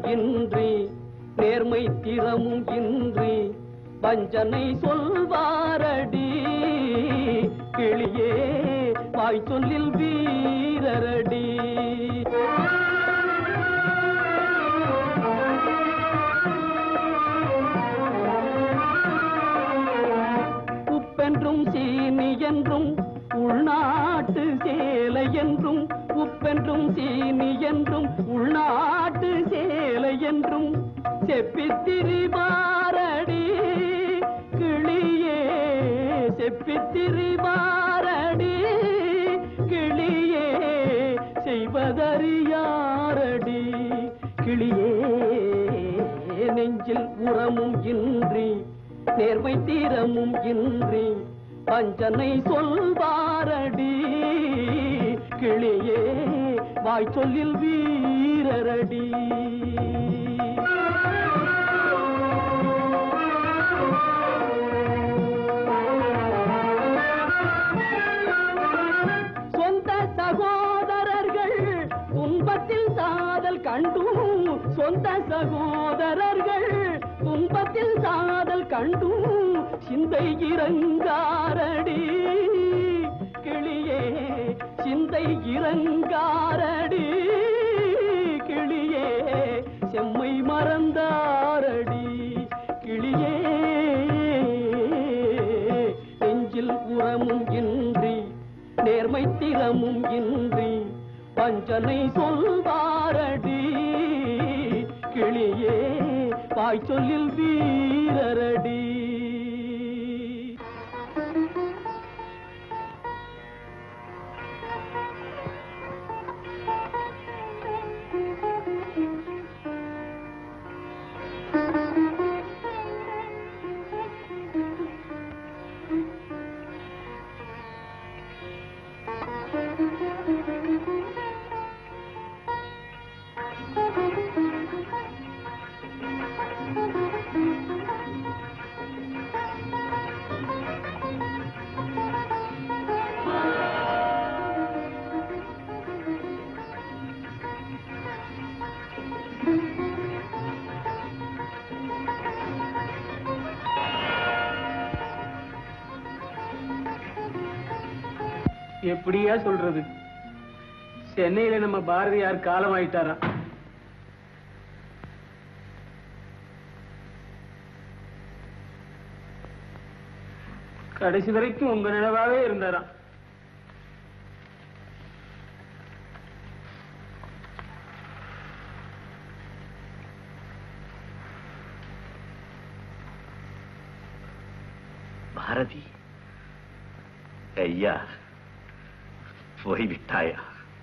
இன்றி நேர்மை திறமும் இன்றி வஞ்சனை சொல்வாரடி கிளியே வாய் சொல்லில் வீரரடி உப்பென்றும் சீனி என்றும் உள்நாட்டு சேலை என்றும் உப்பென்றும் சீனி என்றும் உள்நாட்டு சேலை என்றும் செப்பித்திரிபாரடி கிளியே செப்பித்திரிபாரடி கிளியே செய்வதறியாரடி கிளியே நெஞ்சில் உரமும் இன்றி நேர்மை தீரமும் இன்றி பஞ்சனை சொல்வாரடி கிளியே வாய் சொல்லில் வீரரடி சொந்த சகோதரர்கள் துன்பத்தில் சாதல் கண்டும் சொந்த சகோதரர்கள் துன்பத்தில் சாதல் கண்டும் சிந்தை இறங்காரடி கிளியே சிந்தை இறங்காரடி கிளியே செம்மை மறந்தாரடி கிளியே நெஞ்சில் உரமும் இன்றி நேர்மை திறமும் இன்றி பஞ்சனை சொல்வாரடி கிளியே வாய் சொல்லில் வீரரடி எப்படியா சொல்றது சென்னையில நம்ம பாரதியார் காலமாயிட்டாராம் கடைசி வரைக்கும் உங்க நினைவாவே இருந்தாராம் பாரதி ஐயா போய்விட்டாயா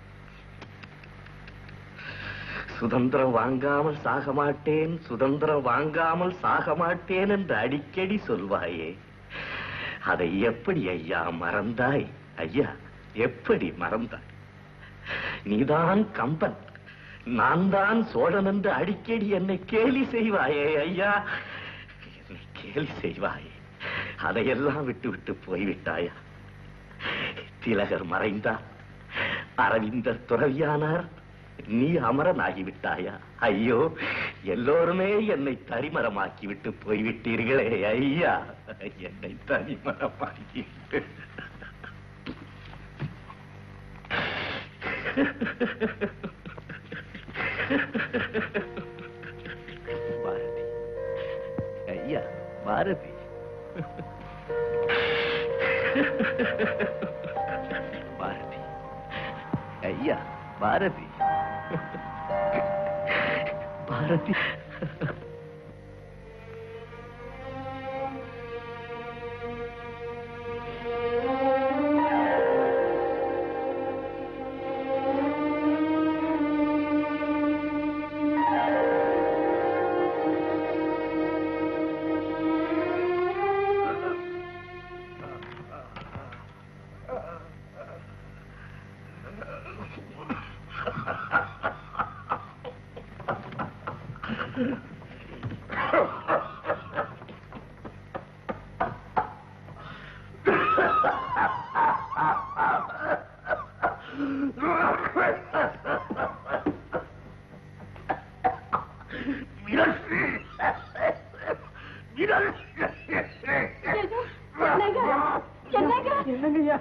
சுதந்திரம் வாங்காமல் சாக மாட்டேன் சுதந்திரம் வாங்காமல் சாக மாட்டேன் என்று அடிக்கடி சொல்வாயே அதை எப்படி ஐயா மறந்தாய் ஐயா எப்படி மறந்தாய் நீதான் கம்பன் நான் தான் சோழன் என்று அடிக்கடி என்னை கேலி செய்வாயே ஐயா என்னை கேலி செய்வாயே அதையெல்லாம் விட்டு விட்டு போய்விட்டாயா திலகர் மறைந்தார் அரவிந்தர் துறவியானார் நீ அமரனாகிவிட்டாயா ஐயோ எல்லோருமே என்னை தரிமரமாக்கி விட்டு போய்விட்டீர்களே ஐயா என்னை தரிமரமாக்கி விட்டு பாரதி ஐயா பாரதி பாரதி ஐயா பாரதி பாரதி கைகள் என்னங்க என்னங்க என்னங்கய்யா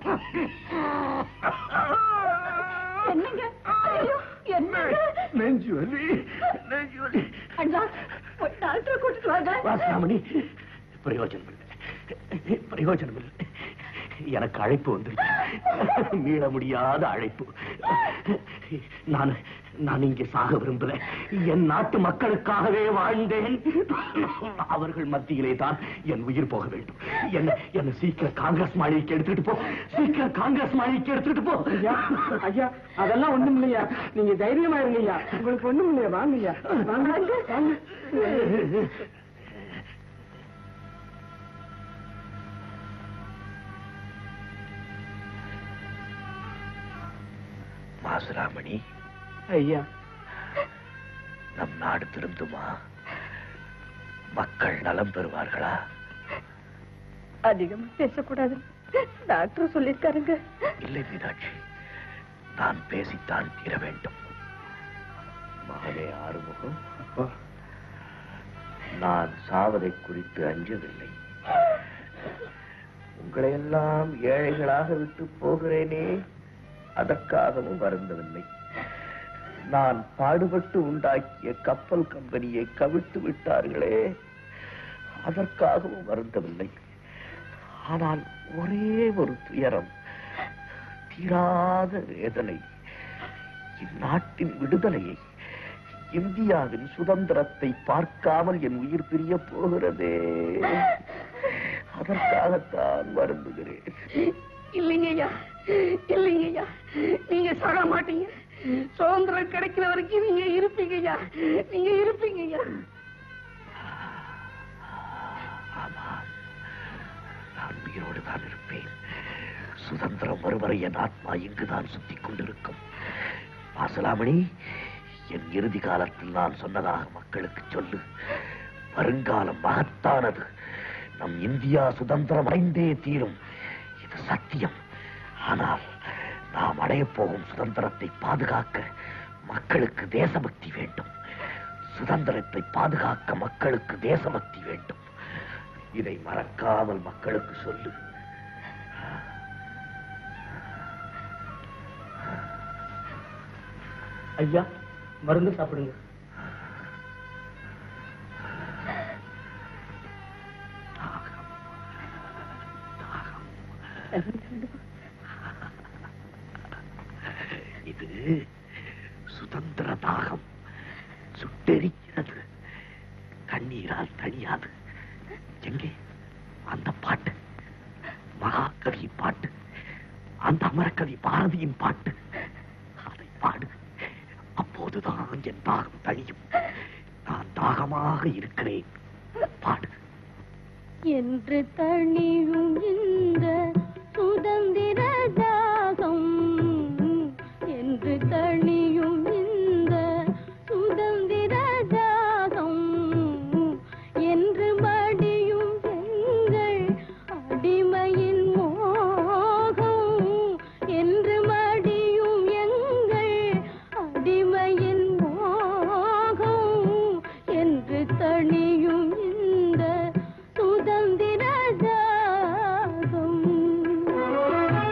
என்னங்க ஐயோ என்னங்க நெஞ்சு வலி நெஞ்சு வலி அண்ணா ஒரு டாக்டரை கூட்டிட்டு வாங்க வாசனாமணி பிரயோஜனம் இல்லை பிரயோஜனம் இல்லை எனக்கு அழைப்பு வந்துருச்சு மீள முடியாத அழைப்பு நான் நான் இங்கே சாக விரும்பல என் நாட்டு மக்களுக்காகவே வாழ்ந்தேன் அவர்கள் மத்தியிலே தான் என் உயிர் போக வேண்டும் என்ன என்ன சீக்கிரம் காங்கிரஸ் மாளிகைக்கு எடுத்துட்டு போ சீக்கிரம் காங்கிரஸ் மாளிகைக்கு எடுத்துட்டு போ ஐயா ஐயா அதெல்லாம் ஒண்ணும் இல்லையா நீங்க தைரியமா இருங்க ஐயா உங்களுக்கு ஒண்ணும் இல்லையா வாங்க ஐயா வாங்க வாங்க மாசுராமணி ஐயா நம் நாடு திருந்துமா மக்கள் நலம் பெறுவார்களா அதிகமா பேசக்கூடாது டாக்டர் சொல்லிருக்காருங்க இல்லை மீனாட்சி நான் பேசித்தான் தீர வேண்டும் மகனே ஆறுமுகம் நான் சாவதை குறித்து அஞ்சவில்லை உங்களை எல்லாம் ஏழைகளாக விட்டு போகிறேனே அதற்காகவும் வருந்தவில்லை நான் பாடுபட்டு உண்டாக்கிய கப்பல் கம்பெனியை கவிழ்த்து விட்டார்களே அதற்காகவும் வருந்தவில்லை ஆனால் ஒரே ஒரு துயரம் தீராத வேதனை இந்நாட்டின் விடுதலையை இந்தியாவின் சுதந்திரத்தை பார்க்காமல் என் உயிர் பிரிய போகிறதே அதற்காகத்தான் வருந்துகிறேன் இல்லைங்க ஐயா இல்லைங்க ஐயா நீங்க சாக மாட்டீங்க சுதந்திரம் கிடைக்கிற வரைக்கும் நீங்க இருப்பீங்க ஐயா நீங்க இருப்பீங்க ஐயா ஆமாம் நான் உயிரோடு தான் இருப்பேன் சுதந்திரம் வருவரை என் ஆத்மா இங்குதான் சுத்திக் கொண்டிருக்கும் வாசலாமணி என் இறுதி காலத்தில் நான் சொன்னதாக மக்களுக்கு சொல்லு வருங்காலம் மகத்தானது நம் இந்தியா சுதந்திரம் அடைந்தே தீரும் இது சத்தியம் ஆனால் நாம் அடையப் போகும் சுதந்திரத்தை பாதுகாக்க மக்களுக்கு தேசபக்தி வேண்டும் சுதந்திரத்தை பாதுகாக்க மக்களுக்கு தேசபக்தி வேண்டும் இதை மறக்காமல் மக்களுக்கு சொல்லு ஐயா மருந்து சாப்பிடுங்க இது சுதந்திர தாகம் சுட்டெரிக்கிறது கண்ணீரால் தணியாது எங்கே அந்த பாட்டு மகாகவி பாட்டு அந்த அமரக்கவி பாரதியின் பாட்டு அதை பாடு அப்போதுதான் என் தாகம் தணியும் நான் தாகமாக இருக்கிறேன் பாடு என்று தணியும் இந்த சுதந்திர தாகம் என்று தணியும் இந்த சுதந்திர தாகம் என்று மடியும் எங்கள் அடிமையின் மோகம் என்று மடியும் எங்கள் அடிமையின் மோகம் என்று தணியும் இந்த சுதந்திர தாகம்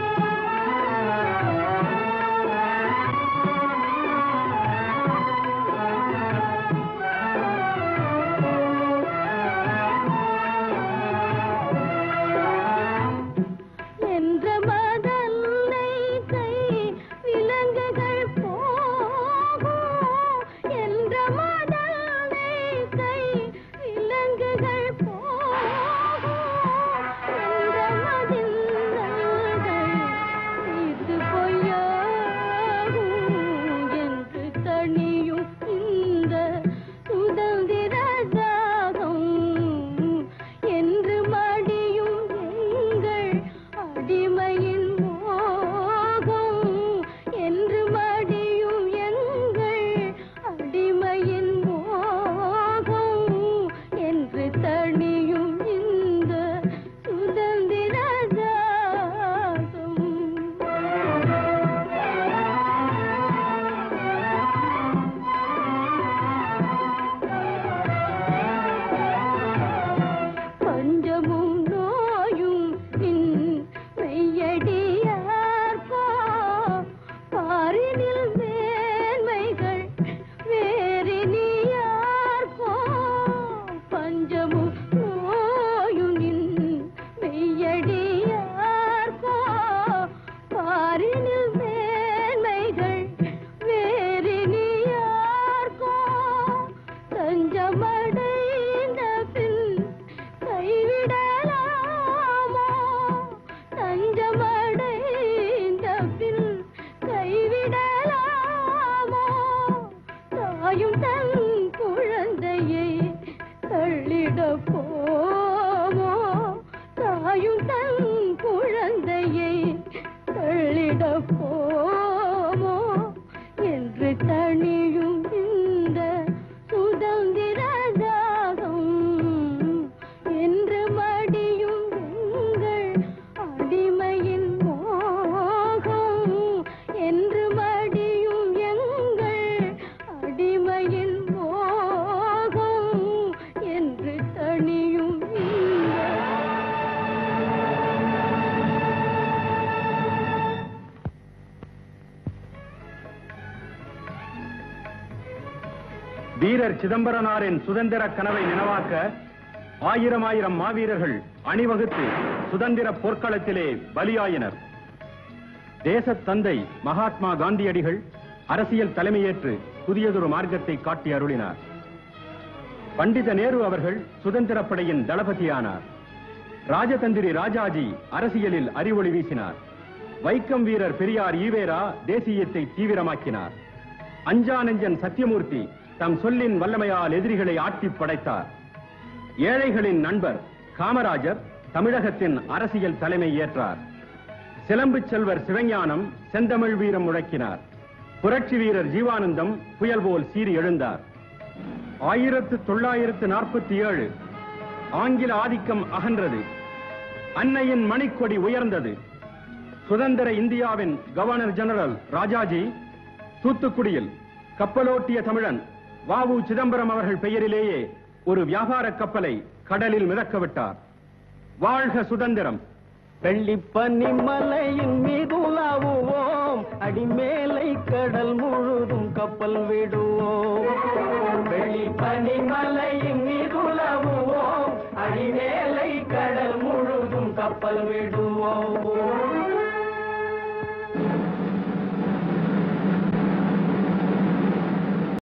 வீரர் சிதம்பரனாரின் சுதந்திர கனவை நினைவாக்க ஆயிரம் ஆயிரம் மாவீரர்கள் அணிவகுத்து சுதந்திர போர்க்களத்திலே பலியாயினர் தேசத் தந்தை மகாத்மா காந்தியடிகள் அரசியல் தலைமையேற்று புதியதொரு மார்க்கத்தை காட்டி அருளினார் பண்டித நேரு அவர்கள் சுதந்திரப் படையின் தளபதியானார் ராஜதந்திரி ராஜாஜி அரசியலில் அறிவொளி வீசினார் வைக்கம் வீரர் பெரியார் ஈவேரா தேசியத்தை தீவிரமாக்கினார் அஞ்சா நெஞ்சன் சத்தியமூர்த்தி தம் சொல்லின் வல்லமையால் எதிரிகளை ஆட்டிப் படைத்தார் ஏழைகளின் நண்பர் காமராஜர் தமிழகத்தின் அரசியல் தலைமை ஏற்றார் சிலம்பு செல்வர் சிவஞானம் செந்தமிழ் வீரம் முழக்கினார் புரட்சி வீரர் ஜீவானந்தம் புயல் போல் சீறி எழுந்தார் ஆயிரத்து தொள்ளாயிரத்து நாற்பத்தி ஏழு ஆங்கில ஆதிக்கம் அகன்றது அன்னையின் மணிக்கொடி உயர்ந்தது சுதந்திர இந்தியாவின் கவர்னர் ஜெனரல் ராஜாஜி தூத்துக்குடியில் கப்பலோட்டிய தமிழன் வாவு சிதம்பரம் அவர்கள் பெயரிலேயே ஒரு வியாபார கப்பலை கடலில் மிதக்க விட்டார் வாழ்க சுதந்திரம் வெள்ளிப்பனி மலையின் மீது உலாவுவோம் அடிமேலை கடல் முழுதும் கப்பல் விடுவோம் வெள்ளிப்பனி மலையின் மீது உலாவுவோம் அடிமேலை கடல் முழுதும் கப்பல் விடுவோம்